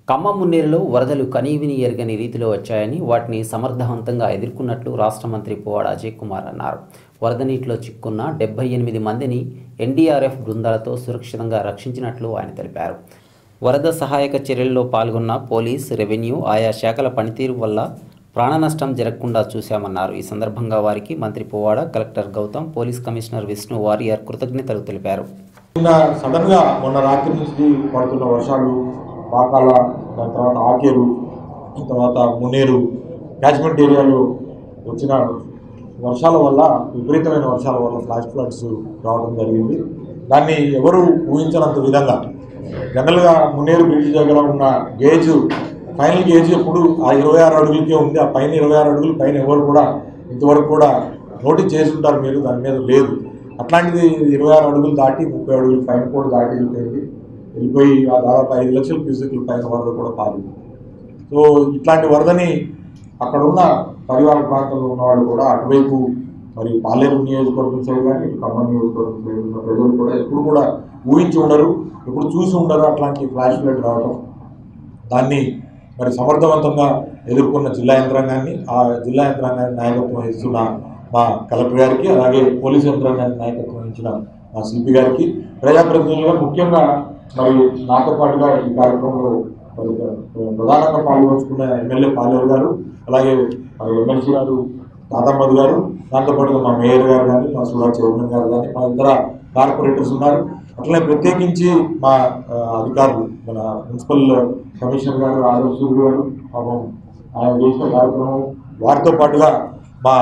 ఖమ్మం మున్నేరులో వరదలు కనీవిని ఎరగని రీతిలో వచ్చాయని వాటిని సమర్థవంతంగా ఎదుర్కొన్నట్లు రాష్ట్ర మంత్రి పువ్వాడ అజయ్ కుమార్ అన్నారు వరద నీటిలో చిక్కున్న డెబ్బై ఎనిమిది మందిని ఎన్డీఆర్ఎఫ్ బృందాలతో సురక్షితంగా రక్షించినట్లు ఆయన తెలిపారు వరద సహాయక చర్యల్లో పాల్గొన్న పోలీస్ రెవెన్యూ ఆయా శాఖల పనితీరు వల్ల ప్రాణ నష్టం జరగకుండా చూశామన్నారు ఈ సందర్భంగా వారికి మంత్రి Puvvada collector Gautam police commissioner Vishnu Warrier కృతజ్ఞతలు తెలిపారు నిన్న సడన్ గా మొన్న రాత్రి నుంచి పడుతున్న వర్షాలు పాకాల దాని తర్వాత ఆకేరు తర్వాత మునేరు క్యాచ్మెంట్ ఏరియాలో వచ్చిన వర్షాల వల్ల విపరీతమైన వర్షాల వల్ల ఫ్లాష్ ఫ్లడ్స్ రావడం జరిగింది దాన్ని ఎవరు ఊహించనంత విధంగా జనరల్గా మునేరు బ్రిడ్జ్ దగ్గర ఉన్న గేజ్ ఫైనల్ గేజ్ ఎప్పుడు ఆ ఇరవై ఆరు అడుగులకే ఉంది ఆ పైన ఇరవై ఆరు అడుగులు పైన ఎవరు కూడా ఇంతవరకు కూడా నోటీస్ చేసి ఉంటారు మీరు దాని మీద లేదు అట్లాంటిది ఇరవై ఆరు అడుగులు దాటి ముప్పై అడుగులు పైన కూడా దాటి వెళ్ళిపోయింది వెళ్ళిపోయి ఆ దాదాపు ఐదు లక్షల క్యూసెక్ల పైన వరద కూడా పాలింది సో ఇట్లాంటి వరదని అక్కడ ఉన్న పరివార ప్రాంతంలో ఉన్న వాళ్ళు కూడా అటువైపు మరి పాలేరు నియోజకవర్గం సైడ్ కానీ ఇటు ఖమ్మం నియోజకవర్గం సైడ్ ఉన్న ప్రజలు కూడా ఎప్పుడు కూడా ఊహించి ఉండరు ఎప్పుడు చూసి ఉండరు అట్లాంటి ఫ్లాష్ ఫ్లడ్ రావడం దాన్ని మరి సమర్థవంతంగా ఎదుర్కొన్న జిల్లా యంత్రాంగాన్ని ఆ జిల్లా యంత్రాంగాన్ని నాయకత్వం వహిస్తున్న మా కలెక్టర్ గారికి అలాగే పోలీస్ యంత్రాంగాన్ని నాయకత్వం వహించిన మా సిపి గారికి ప్రజాప్రతినిధులుగా ముఖ్యంగా మరి నాతో పాటుగా ఈ కార్యక్రమంలో మరి ప్రధానంగా పాల్గొంచుకున్న ఎమ్మెల్యే పాలేరు గారు అలాగే మరి ఎమ్మెల్సీ గారు తాతమ్మద్ గారు దాంతోపాటుగా మా మేయర్ గారు కానీ మా సుధా చైర్మన్ గారు కానీ మా ఇతర కార్పొరేటర్స్ ఉన్నారు అట్లనే ప్రత్యేకించి మా ఆ, అధికారులు మన మున్సిపల్ కమిషనర్ గారు ఆదర్శ్ సూర్య గారు పాపం ఆయన చేసిన కార్యక్రమం వారితో పాటుగా మా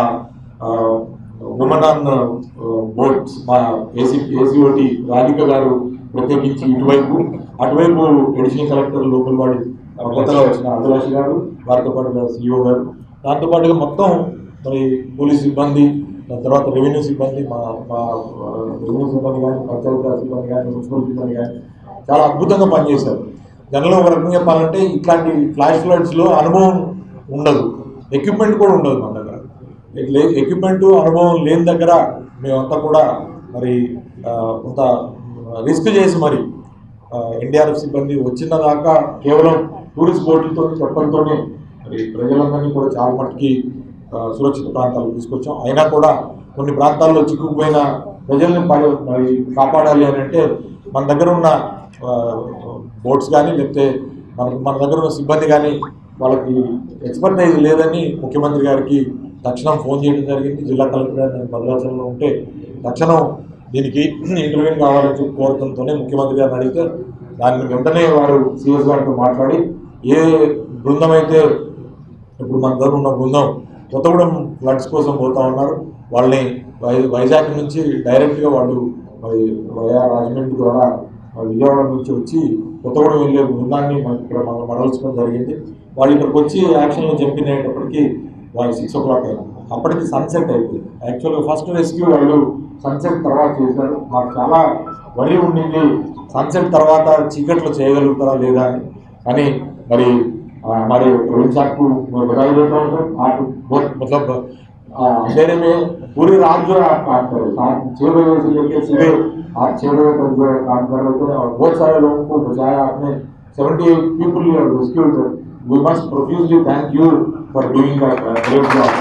ఉమెన్ ఆన్ బోర్డ్స్ మా ఏసీ ఏసీఓటి రాధిక గారు ప్రత్యేకించి ఇటువైపు అటువైపు ఎడిషనల్ కలెక్టర్ లోకల్ బాడీ కొత్తగా వచ్చిన అభిలాష్ గారు వారితో పాటుగా సిఇఓ గారు దాంతో పాటుగా మొత్తం మరి పోలీస్ సిబ్బంది దాని తర్వాత రెవెన్యూ సిబ్బంది మా మా ఆ, రెవెన్యూ సిబ్బంది కానీ పంచాయతీరాజ్ సిబ్బంది కానీ మున్సిపల్ సిబ్బంది కానీ చాలా అద్భుతంగా పనిచేశారు జనరల్గా ఒక రకంగా చెప్పాలంటే ఇట్లాంటి ఫ్లాష్ ఫ్లడ్స్లో అనుభవం ఉండదు ఎక్విప్మెంట్ కూడా ఉండదు మన దగ్గర ఎక్విప్మెంట్ అనుభవం లేని దగ్గర మేమంతా కూడా మరి ఆ, కొంత రిస్క్ చేసి మరి ఎన్డీఆర్ఎఫ్ సిబ్బంది వచ్చిన దాకా కేవలం టూరిస్ట్ బోట్లతో చెప్పడంతోనే మరి ప్రజలందరినీ కూడా చాలా మట్టుకి ఆ, సురక్షిత ప్రాంతాలకు తీసుకొచ్చాం అయినా కూడా కొన్ని ప్రాంతాల్లో చిక్కుకుపోయిన ప్రజల్ని ప- మరి కాపాడాలి అని అంటే మన దగ్గర ఉన్న బోట్స్ కానీ లేకపోతే మన మన దగ్గర ఉన్న సిబ్బంది కానీ వాళ్ళకి ఎక్స్పర్టైజ్ లేదని ముఖ్యమంత్రి గారికి తక్షణం ఫోన్ చేయడం జరిగింది జిల్లా కలెక్టర్ గారు నేను భద్రాచలంలో ఉంటే తక్షణం దీనికి ఇంటర్వ్యూ కావాలని చెప్పి కోరడంతోనే ముఖ్యమంత్రి గారిని అడిగితే దాన్ని వెంటనే వారు సిఎస్ గారితో మాట్లాడి ఏ బృందం అయితే ఇప్పుడు మన దగ్గర ఉన్న బృందం కొత్తగూడెం ఫ్లడ్స్ కోసం పోతా ఉన్నారు వాళ్ళని వై వైజాగ్ నుంచి డైరెక్ట్గా వాళ్ళు మరి వయా రాజమండ్రి ద్వారా మరి విజయవాడ నుంచి వచ్చి కొత్తగూడెం వెళ్ళే బృందాన్ని మనకి ఇక్కడ మనం మరల్చడం జరిగింది వాళ్ళు ఇక్కడికి వచ్చి యాక్షన్లో జంపిన్ అయ్యేటప్పటికి వాళ్ళు సిక్స్ ఓ క్లాక్ అయింది అప్పటికి సన్సెట్ అయిపోయింది యాక్చువల్గా ఫస్ట్ రెస్క్యూ వాళ్ళు సన్సెట్ తర్వాత చేశారు మాకు చాలా వరి ఉండింది సన్సెట్ తర్వాత చీకట్లో చేయగలుగుతారా లేదా అని కానీ మరి आ, हमारे प्रवीण साहब को मैं बधाई देता हूँ सर आप बहुत मतलब आ, अंधेरे में पूरी रात जो है आप काम कर रहे हैं शाम छः बजे से लेकर सुबह आप छः बजे तक जो है काम कर रहे थे और बहुत सारे लोगों को बचाया आपने seventy eight people you rescued we must profusely thank you for doing that great job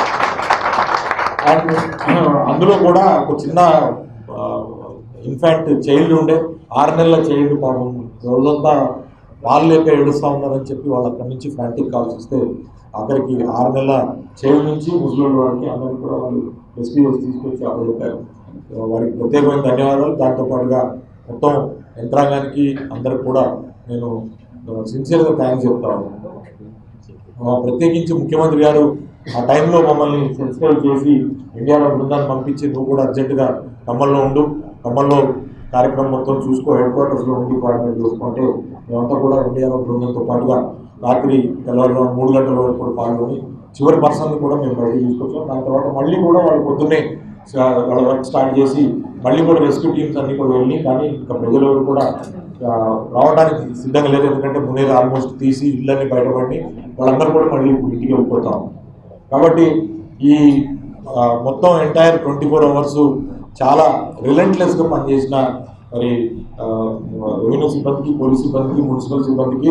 and అందులో కూడా ఒక చిన్న ఇన్ఫాంట్ చైల్డ్ ఉండే ఆరు నెలల చైల్డ్ పాపం రోజంతా వాళ్ళు లేక ఏడుస్తూ ఉన్నారని చెప్పి వాళ్ళు అక్కడి నుంచి ఫ్రాంటిక్ కాల్స్ ఇస్తే అక్కడికి ఆరు నెలల చైల్డ్ నుంచి ముసలి వారికి అందరికీ కూడా వాళ్ళు రెస్క్యూ చేసి తీసుకొచ్చి అప్పచెప్పారు వారికి ప్రత్యేకమైన ధన్యవాదాలు దాంతోపాటుగా మొత్తం యంత్రాంగానికి అందరికి కూడా నేను సిన్సియర్గా థ్యాంక్స్ చెప్తాను ఆ, ప్రత్యేకించి ముఖ్యమంత్రి గారు ఆ టైంలో మమ్మల్ని సెన్సిటైజ్ చేసి ఇండియాలో బృందాన్ని పంపించి నువ్వు కూడా అర్జెంటుగా ఖమ్మంలో ఉండు ఖమ్మంలో కార్యక్రమం మొత్తం చూసుకో హెడ్ క్వార్టర్స్లో ఉండి కోఆర్డినేట్ చూసుకుంటే మేమంతా కూడా ఇండియాలో బృందంతో పాటుగా రాత్రి తెల్లవారుజాము మూడు గంటల వరకు కూడా పాల్గొని చివరి పర్సన్ కూడా మేము బయటకు తీసుకొచ్చాం దాని తర్వాత మళ్ళీ కూడా వాళ్ళు పొద్దున్నే స- వాళ్ళ వర్క్ స్టార్ట్ చేసి మళ్ళీ కూడా రెస్క్యూ టీమ్స్ అన్ని కూడా వెళ్ళి కానీ ఇంకా ప్రజలు ఎవరు కూడా ఆ, రావడానికి సిద్ధంగా లేదు ఎందుకంటే మునేది ఆల్మోస్ట్ తీసి ఇళ్ళని బయటపడి వాళ్ళందరూ కూడా మళ్ళీ ఇప్పుడు ఇంటికి వెళ్ళిపోతాం కాబట్టి ఈ ఆ, మొత్తం ఎంటైర్ ట్వంటీ ఫోర్ అవర్స్ చాలా రిలెంట్లెస్గా పనిచేసిన మరి రెవెన్యూ సిబ్బందికి పోలీస్ సిబ్బందికి మున్సిపల్ సిబ్బందికి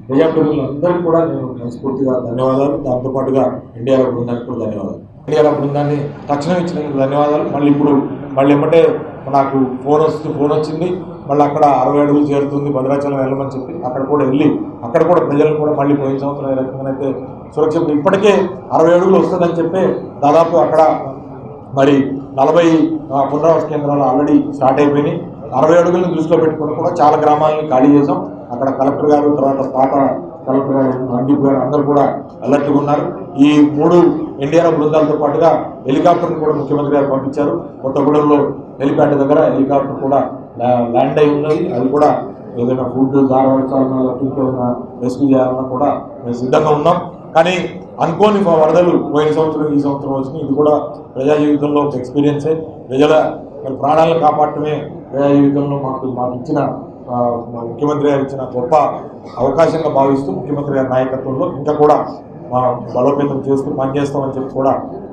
ప్రజాప్రతినిధులందరికీ కూడా నేను మనస్ఫూర్తిగా ధన్యవాదాలు దాంతోపాటుగా ఎన్డీఆర్ బృందానికి కూడా ధన్యవాదాలు ఎన్డీఆర్ బృందాన్ని తక్షణం ఇచ్చినందుకు ధన్యవాదాలు మళ్ళీ ఇప్పుడు మళ్ళీ ఏమంటే నాకు ఫోన్ వస్తుంది ఫోన్ వచ్చింది మళ్ళీ అక్కడ అరవై అడుగులు చేరుతుంది భద్రాచలం వెళ్ళమని చెప్పి అక్కడ కూడా వెళ్ళి అక్కడ కూడా ప్రజలు కూడా మళ్ళీ పోయిన సంవత్సరం ఏ రకంగానైతే సురక్షిత ఇప్పటికే అరవై అడుగులు వస్తుందని చెప్పి దాదాపు అక్కడ మరి నలభై ఆ, పునరావాస కేంద్రాలు ఆల్రెడీ స్టార్ట్ అయిపోయినాయి అరవై అడుగులను దృష్టిలో పెట్టుకుని కూడా చాలా గ్రామాలని ఖాళీ చేసాం అక్కడ కలెక్టర్ గారు తర్వాత పాత కలెక్టర్ గారు రందీప్ గారు అందరూ కూడా అలర్ట్గా ఉన్నారు ఈ మూడు ఎన్డీఆర్ బృందాలతో పాటుగా హెలికాప్టర్ని కూడా ముఖ్యమంత్రి గారు పంపించారు కొత్తగూడెంలో హెలిప్యాడ్ దగ్గర హెలికాప్టర్ కూడా లా- ల్యాండ్ అయి ఉన్నది అది కూడా ఏదైనా ఫుడ్ దారవలసాలన్నా లేకపోతే ఇంకేమైనా రెస్క్యూ చేయాలన్నా కూడా మేము సిద్ధంగా ఉన్నాం కానీ అనుకోని వరదలు పోయిన సంవత్సరం ఈ సంవత్సరం వచ్చినాయి ఇది కూడా ప్రజా జీవితంలో ఒక ఎక్స్పీరియన్సే ప్రజల మరి ప్రాణాలను కాపాడటమే ప్రజా జీవితంలో మాకు మాకు ఇచ్చిన ఆ, మా ముఖ్యమంత్రి గారు ఇచ్చిన గొప్ప అవకాశంగా భావిస్తూ ముఖ్యమంత్రి గారి నాయకత్వంలో ఇంకా కూడా మా బలోపేతం చేస్తూ పనిచేస్తామని చెప్పి కూడా